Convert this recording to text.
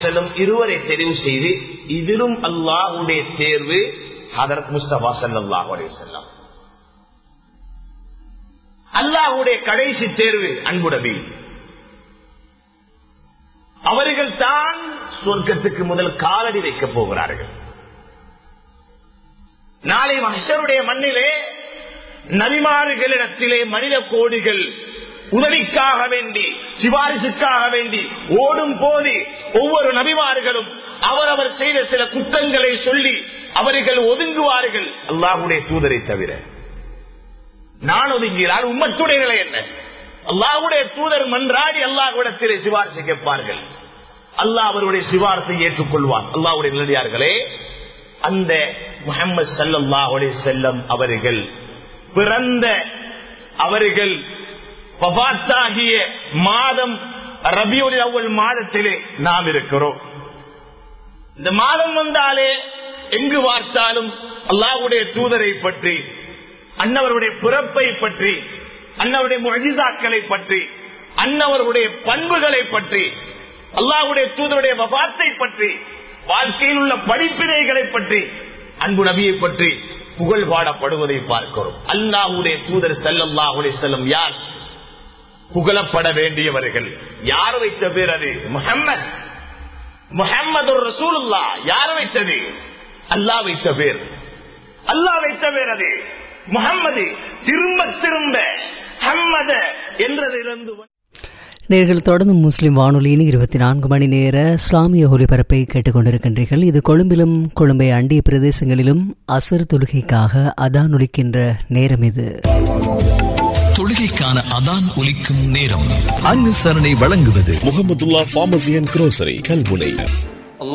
செல்லும் இருவரை தெரிவு செய்து இதிலும் அல்லாஹுடைய தேர்வு ஹதரத் முஸ்தபா சல்லாஹ் செல்லம் அல்லாஹுடைய கடைசி தேர்வு அன்புடவி அவர்கள் தான் சொர்க்கத்துக்கு முதல் காலடி வைக்கப் போகிறார்கள் நாளை மஷருடைய மண்ணிலே நபிமாறுகளிடத்திலே மனித கோடிகள் உதவிக்காக வேண்டி சிபாரிசுக்காக வேண்டி ஓடும் போது ஒவ்வொரு நபிமார்களும் அவரவர் செய்த சில குற்றங்களை சொல்லி அவர்கள் ஒதுங்குவார்கள் அல்லாஹுடைய தூதரை தவிர நான் ஒதுங்கினால் உம்மத்துடைய நிலை என்ன அல்லாஹுடைய தூதர் மன்றாடி அல்லாஹுடத்திலே சிபாரிசு கேட்பார்கள் அல்லாஹ் அவருடைய சிபாரசை ஏற்றுக்கொள்வார் அல்லாஹுடைய நிலையார்களே அந்த முகமது சல்லாஹுடைய செல்லம் அவர்கள் பிறந்த அவர்கள் வபாத்தாகிய மாதம் ரபியுடைய அவ்வள் மாதத்திலே நாம் இருக்கிறோம் இந்த மாதம் வந்தாலே எங்கு பார்த்தாலும் அல்லாவுடைய தூதரை பற்றி அன்னவருடைய பிறப்பை பற்றி அன்னவருடைய மொழிதாக்களை பற்றி அன்னவருடைய பண்புகளை பற்றி அல்லாவுடைய தூதருடைய வபாத்தை பற்றி வாழ்க்கையில் உள்ள படிப்பினைகளை பற்றி அன்பு நபியை பற்றி புகழ் பாடப்படுவதை பார்க்கிறோம் அல்லாஹுடைய தூதர் செல்லல்லாஹுடைய செல்லும் யார் புகழப்பட வேண்டியவர்கள் யார் வைத்த பேர் அது முகம்மது முகம்மது ரசூலுல்லா யார் வைத்தது அல்லாஹ் வைத்த பேர் அல்லாஹ் வைத்த பேர் அது முகம்மது திரும்ப திரும்ப ஹம்மத என்றதிலிருந்து நேர்கள் தொடர்ந்து முஸ்லிம் வானொலியின் இருபத்தி நான்கு மணி நேர இஸ்லாமிய ஒலிபரப்பை கேட்டுக்கொண்டிருக்கின்றீர்கள் இது கொழும்பிலும் கொழும்பை அண்டிய பிரதேசங்களிலும் அசர் தொழுகைக்காக அதான் ஒலிக்கின்ற நேரம் இது தொழுகைக்கான அதான் ஒலிக்கும் நேரம் அனுசரணை வழங்குவது Mohamedullah pharmacy and grocery Kalmunai